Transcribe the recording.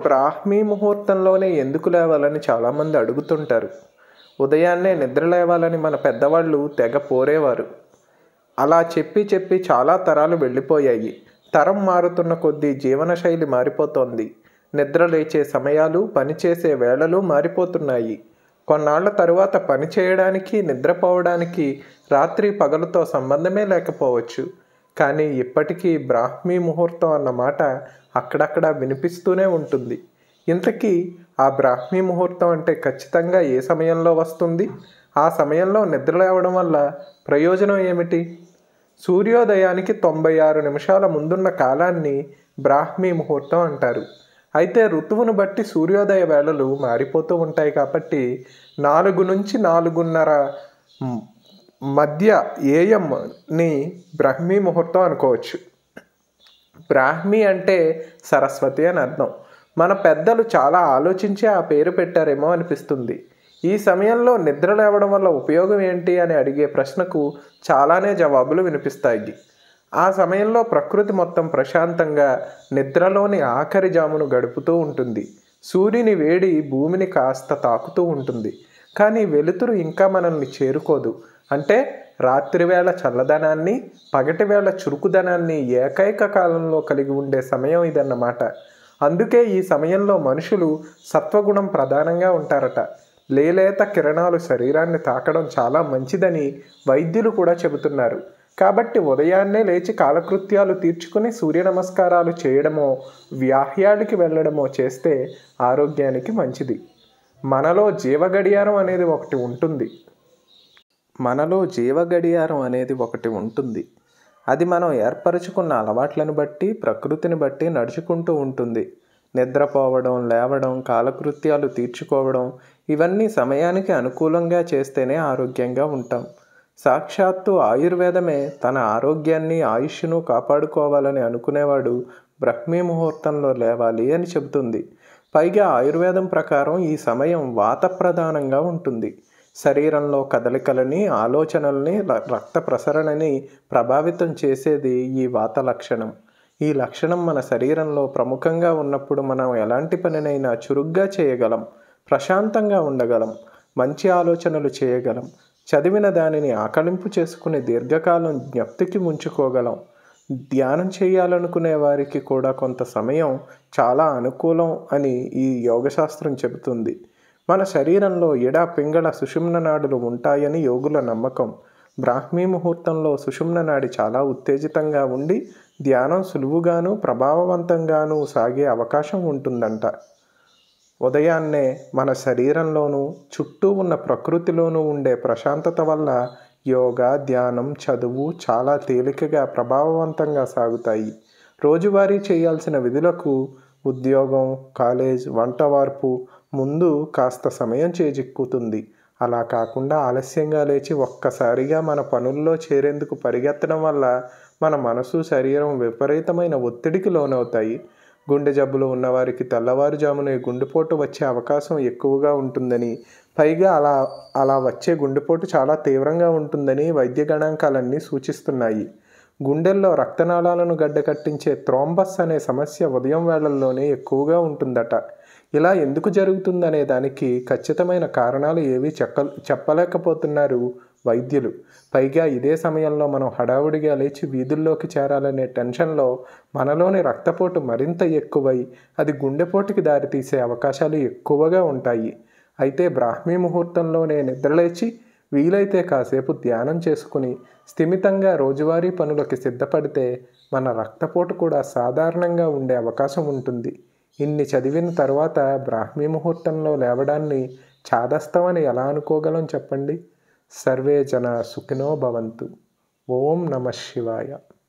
బ్రాహ్మీ ముహూర్తంలోనే ఎందుకు లేవాలని చాలామంది అడుగుతుంటారు ఉదయాన్నే నిద్ర లేవాలని మన పెద్దవాళ్ళు తెగ పోరేవారు అలా చెప్పి చెప్పి చాలా తరాలు వెళ్ళిపోయాయి తరం మారుతున్న కొద్దీ జీవనశైలి మారిపోతోంది నిద్ర లేచే సమయాలు పనిచేసే వేళలు మారిపోతున్నాయి కొన్నాళ్ల తరువాత పని చేయడానికి నిద్రపోవడానికి రాత్రి పగలుతో సంబంధమే లేకపోవచ్చు కానీ ఇప్పటికీ బ్రాహ్మీ ముహూర్తం అన్న మాట అక్కడక్కడ వినిపిస్తూనే ఉంటుంది ఇంతకీ ఆ బ్రాహ్మీ ముహూర్తం అంటే ఖచ్చితంగా ఏ సమయంలో వస్తుంది ఆ సమయంలో నిద్ర లేవడం వల్ల ప్రయోజనం ఏమిటి సూర్యోదయానికి తొంభై ఆరు నిమిషాల ముందున్న కాలాన్ని బ్రాహ్మీ ముహూర్తం అంటారు అయితే ఋతువును బట్టి సూర్యోదయ వేళలు మారిపోతూ ఉంటాయి కాబట్టి నాలుగు నుంచి నాలుగున్నర మ్, మధ్య ఏఎంని బ్రాహ్మీ ముహూర్తం అనుకోవచ్చు బ్రాహ్మి అంటే సరస్వతి అని అర్థం మన పెద్దలు చాలా ఆలోచించి ఆ పేరు పెట్టారేమో అనిపిస్తుంది ఈ సమయంలో నిద్ర లేవడం వల్ల ఉపయోగం ఏంటి అని అడిగే ప్రశ్నకు చాలానే జవాబులు వినిపిస్తాయి ఆ సమయంలో ప్రకృతి మొత్తం ప్రశాంతంగా నిద్రలోని ఆఖరి జామును గడుపుతూ ఉంటుంది సూర్యుని వేడి భూమిని కాస్త తాకుతూ ఉంటుంది కానీ వెలుతురు ఇంకా మనల్ని చేరుకోదు అంటే రాత్రివేళ చల్లదనాన్ని పగటివేళ చురుకుదనాన్ని ఏకైక కాలంలో కలిగి ఉండే సమయం ఇదన్నమాట అందుకే ఈ సమయంలో మనుషులు సత్వగుణం ప్రధానంగా ఉంటారట లేలేత కిరణాలు శరీరాన్ని తాకడం చాలా మంచిదని వైద్యులు కూడా చెబుతున్నారు కాబట్టి ఉదయాన్నే లేచి కాలకృత్యాలు తీర్చుకుని సూర్య నమస్కారాలు చేయడమో వ్యాహ్యాడికి వెళ్ళడమో చేస్తే ఆరోగ్యానికి మంచిది మనలో జీవ గడియారం అనేది ఒకటి ఉంటుంది మనలో జీవ గడియారం అనేది ఒకటి ఉంటుంది అది మనం ఏర్పరచుకున్న అలవాట్లను బట్టి ప్రకృతిని బట్టి నడుచుకుంటూ ఉంటుంది నిద్రపోవడం లేవడం కాలకృత్యాలు తీర్చుకోవడం ఇవన్నీ సమయానికి అనుకూలంగా చేస్తేనే ఆరోగ్యంగా ఉంటాం సాక్షాత్తు ఆయుర్వేదమే తన ఆరోగ్యాన్ని ఆయుష్ను కాపాడుకోవాలని అనుకునేవాడు బ్రహ్మీ ముహూర్తంలో లేవాలి అని చెబుతుంది పైగా ఆయుర్వేదం ప్రకారం ఈ సమయం వాత ప్రధానంగా ఉంటుంది శరీరంలో కదలికలని ఆలోచనల్ని ర- రక్త ప్రసరణని ప్రభావితం చేసేది ఈ వాత లక్షణం ఈ లక్షణం మన శరీరంలో ప్రముఖంగా ఉన్నప్పుడు మనం ఎలాంటి పనినైనా చురుగ్గా చేయగలం ప్రశాంతంగా ఉండగలం మంచి ఆలోచనలు చేయగలం చదివిన దానిని ఆకలింపు చేసుకుని దీర్ఘకాలం జ్ఞప్తికి ఉంచుకోగలం ధ్యానం చేయాలనుకునే వారికి కూడా కొంత సమయం చాలా అనుకూలం అని ఈ యోగశాస్త్రం చెబుతుంది మన శరీరంలో ఎడ పింగళ సుషుమ్న నాడులు ఉంటాయని యోగుల నమ్మకం బ్రాహ్మీ ముహూర్తంలో సుషుమ్న నాడి చాలా ఉత్తేజితంగా ఉండి ధ్యానం సులువుగాను ప్రభావవంతంగాను సాగే అవకాశం ఉంటుందంట ఉదయాన్నే మన శరీరంలోనూ చుట్టూ ఉన్న ప్రకృతిలోనూ ఉండే ప్రశాంతత వల్ల యోగా ధ్యానం చదువు చాలా తేలికగా ప్రభావవంతంగా సాగుతాయి రోజువారీ చేయాల్సిన విధులకు ఉద్యోగం కాలేజ్ వంట వార్పు ముందు కాస్త సమయం చేజిక్కుతుంది అలా కాకుండా ఆలస్యంగా లేచి ఒక్కసారిగా మన పనుల్లో చేరేందుకు పరిగెత్తడం వల్ల మన మనసు శరీరం విపరీతమైన ఒత్తిడికి లోనవుతాయి గుండె జబ్బులు ఉన్నవారికి తెల్లవారుజామునే గుండెపోటు వచ్చే అవకాశం ఎక్కువగా ఉంటుందని పైగా అలా అలా వచ్చే గుండెపోటు చాలా తీవ్రంగా ఉంటుందని వైద్య గణాంకాలన్నీ సూచిస్తున్నాయి గుండెల్లో రక్తనాళాలను గడ్డకట్టించే థ్రోంబస్ అనే సమస్య ఉదయం వేళల్లోనే ఎక్కువగా ఉంటుందట ఇలా ఎందుకు జరుగుతుందనే దానికి ఖచ్చితమైన కారణాలు ఏవి చెక్క చెప్పలేకపోతున్నారు వైద్యులు పైగా ఇదే సమయంలో మనం హడావుడిగా లేచి వీధుల్లోకి చేరాలనే టెన్షన్లో మనలోని రక్తపోటు మరింత ఎక్కువై అది గుండెపోటుకి దారితీసే అవకాశాలు ఎక్కువగా ఉంటాయి అయితే బ్రాహ్మీ ముహూర్తంలోనే నిద్రలేచి వీలైతే కాసేపు ధ్యానం చేసుకుని స్థిమితంగా రోజువారీ పనులకి సిద్ధపడితే మన రక్తపోటు కూడా సాధారణంగా ఉండే అవకాశం ఉంటుంది ఇన్ని చదివిన తర్వాత బ్రాహ్మీ ముహూర్తంలో లేవడాన్ని చాదస్తమని ఎలా అనుకోగలం చెప్పండి సర్వే జన సుఖినో భవంతు ఓం నమ శివాయ